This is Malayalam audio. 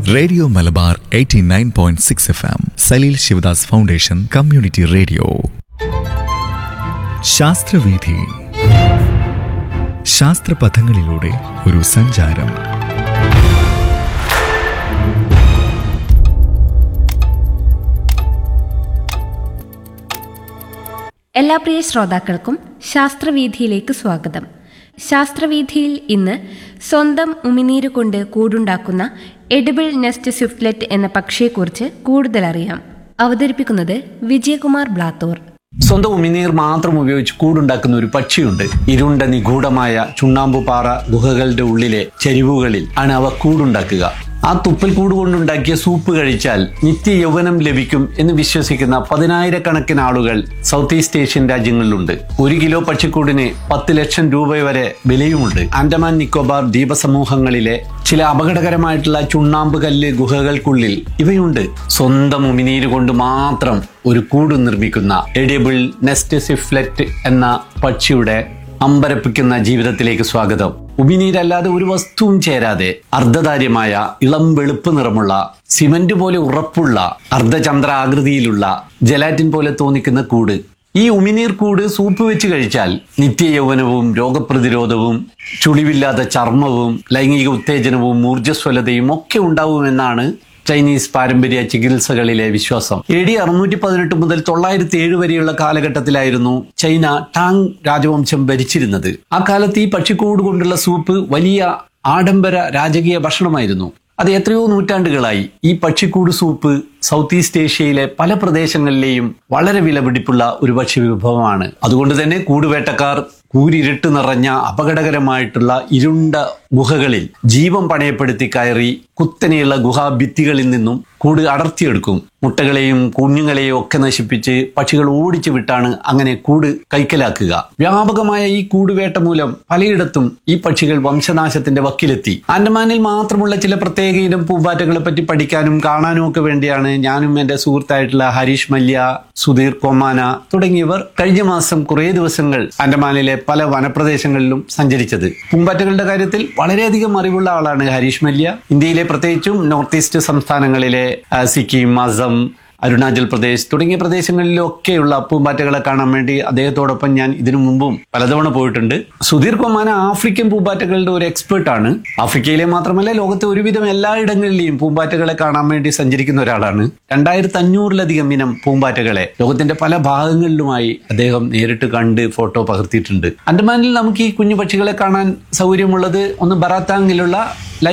radio Malabar 89.6 point six F M Saleel Shivadas foundation community radio ശാസ്ത്രവീഥി ശാസ്ത്രപഥങ്ങളിലൂടെ ഒരു സഞ്ചാരം എല്ലാ പ്രിയ ശ്രോതാക്കൾക്കും ശാസ്ത്രവീഥിയിലേക്ക് സ്വാഗതം ശാസ്ത്രവീഥിയിൽ ഇന്ന് സ്വന്തം ഉമിനീര് കൊണ്ട് കൂടുണ്ടാക്കുന്ന എഡിബിൾ നെസ്റ്റ് സ്വിഫ്റ്റ്ലെറ്റ് എന്ന പക്ഷിയെക്കുറിച്ച് കൂടുതൽ അറിയാം അവതരിപ്പിക്കുന്നത് വിജയകുമാർ ബ്ലാത്തൂർ സ്വന്തം ഉമിനീർ മാത്രം ഉപയോഗിച്ച് കൂടുണ്ടാക്കുന്ന ഒരു പക്ഷിയുണ്ട് ഇരുണ്ട നിഗൂഢമായ ചുണ്ണാമ്പുപാറ ഗുഹകളുടെ ഉള്ളിലെ ചരിവുകളിൽ ആണ് അവ കൂടുണ്ടാക്കുക ആ തുപ്പൽ കൂട് കൊണ്ടുണ്ടാക്കിയ സൂപ്പ് കഴിച്ചാൽ നിത്യ യൗവനം ലഭിക്കും എന്ന് വിശ്വസിക്കുന്ന പതിനായിരക്കണക്കിന് ആളുകൾ സൗത്ത് ഈസ്റ്റ് ഏഷ്യൻ രാജ്യങ്ങളിലുണ്ട് ഒരു കിലോ പക്ഷിക്കൂടിന് പത്ത് ലക്ഷം രൂപ വരെ വിലയുമുണ്ട് ആൻഡമാൻ നിക്കോബാർ ദ്വീപസമൂഹങ്ങളിലെ ചില അപകടകരമായിട്ടുള്ള ചുണ്ണാമ്പ് കല്ല് ഗുഹകൾക്കുള്ളിൽ ഇവയുണ്ട് സ്വന്തം ഉമിനീര് കൊണ്ട് മാത്രം ഒരു കൂട് നിർമ്മിക്കുന്ന എഡിബിൾ നെസ്റ്റ് സിഫ്ലെറ്റ് എന്ന പക്ഷിയുടെ അമ്പരപ്പിക്കുന്ന ജീവിതത്തിലേക്ക് സ്വാഗതം ഉമിനീരല്ലാതെ ഒരു വസ്തുവും ചേരാതെ അർദ്ധധാര്യമായ ഇളം വെളുപ്പ് നിറമുള്ള സിമന്റ് പോലെ ഉറപ്പുള്ള അർദ്ധചന്ദ്ര ആകൃതിയിലുള്ള ജലാറ്റിൻ പോലെ തോന്നിക്കുന്ന കൂട് ഈ ഉമിനീർ കൂട് സൂപ്പ് വെച്ച് കഴിച്ചാൽ നിത്യ യൗവനവും രോഗപ്രതിരോധവും ചുളിവില്ലാത്ത ചർമ്മവും ലൈംഗിക ഉത്തേജനവും ഊർജ്ജസ്വലതയും ഒക്കെ ഉണ്ടാവുമെന്നാണ് ചൈനീസ് പാരമ്പര്യ ചികിത്സകളിലെ വിശ്വാസം എ ഡി അറുന്നൂറ്റി പതിനെട്ട് മുതൽ തൊള്ളായിരത്തി ഏഴ് വരെയുള്ള കാലഘട്ടത്തിലായിരുന്നു ചൈന ടാങ് രാജവംശം ഭരിച്ചിരുന്നത് ആ കാലത്ത് ഈ പക്ഷിക്കൂട് കൊണ്ടുള്ള സൂപ്പ് വലിയ ആഡംബര രാജകീയ ഭക്ഷണമായിരുന്നു അത് എത്രയോ നൂറ്റാണ്ടുകളായി ഈ പക്ഷിക്കൂട് സൂപ്പ് സൗത്ത് ഈസ്റ്റ് ഏഷ്യയിലെ പല പ്രദേശങ്ങളിലെയും വളരെ വിലപിടിപ്പുള്ള ഒരു ഭക്ഷ്യ വിഭവമാണ് അതുകൊണ്ട് തന്നെ കൂടുവേട്ടക്കാർ കൂരിരുട്ട് നിറഞ്ഞ അപകടകരമായിട്ടുള്ള ഇരുണ്ട ഗുഹകളിൽ ജീവൻ പണയപ്പെടുത്തി കയറി കുത്തനെയുള്ള ഗുഹാഭിത്തികളിൽ നിന്നും കൂട് അടർത്തിയെടുക്കും മുട്ടകളെയും കുഞ്ഞുങ്ങളെയും ഒക്കെ നശിപ്പിച്ച് പക്ഷികൾ ഓടിച്ചു വിട്ടാണ് അങ്ങനെ കൂട് കൈക്കലാക്കുക വ്യാപകമായ ഈ കൂടുവേട്ട മൂലം പലയിടത്തും ഈ പക്ഷികൾ വംശനാശത്തിന്റെ വക്കിലെത്തി ആൻഡമാനിൽ മാത്രമുള്ള ചില പ്രത്യേക ഇനം പൂമ്പാറ്റകളെ പറ്റി പഠിക്കാനും കാണാനും ഒക്കെ വേണ്ടിയാണ് ഞാനും എന്റെ സുഹൃത്തായിട്ടുള്ള ഹരീഷ് മല്യ സുധീർ കൊമാന തുടങ്ങിയവർ കഴിഞ്ഞ മാസം കുറേ ദിവസങ്ങൾ ആൻഡമാനിലെ പല വനപ്രദേശങ്ങളിലും സഞ്ചരിച്ചത് പൂമ്പാറ്റകളുടെ കാര്യത്തിൽ വളരെയധികം അറിവുള്ള ആളാണ് ഹരീഷ് മല്യ ഇന്ത്യയിലെ പ്രത്യേകിച്ചും നോർത്ത് ഈസ്റ്റ് സംസ്ഥാനങ്ങളിലെ ആ, സിക്കിം അസം അരുണാചൽ പ്രദേശ് തുടങ്ങിയ പ്രദേശങ്ങളിലൊക്കെയുള്ള പൂമ്പാറ്റകളെ കാണാൻ വേണ്ടി അദ്ദേഹത്തോടൊപ്പം ഞാൻ ഇതിനു മുമ്പും പലതവണ പോയിട്ടുണ്ട് സുധീർ കൊമാന ആഫ്രിക്കൻ പൂമ്പാറ്റകളുടെ ഒരു എക്സ്പേർട്ടാണ് ആഫ്രിക്കയിലെ മാത്രമല്ല ലോകത്തെ ഒരുവിധം എല്ലായിടങ്ങളിലെയും പൂമ്പാറ്റകളെ കാണാൻ വേണ്ടി സഞ്ചരിക്കുന്ന ഒരാളാണ് രണ്ടായിരത്തി അഞ്ഞൂറിലധികം ഇനം പൂമ്പാറ്റകളെ ലോകത്തിന്റെ പല ഭാഗങ്ങളിലുമായി അദ്ദേഹം നേരിട്ട് കണ്ട് ഫോട്ടോ പകർത്തിയിട്ടുണ്ട് അൻഡമാനിൽ നമുക്ക് ഈ കുഞ്ഞു പക്ഷികളെ കാണാൻ സൗകര്യമുള്ളത് ഒന്ന് ബറാത്താങ്ങിലുള്ള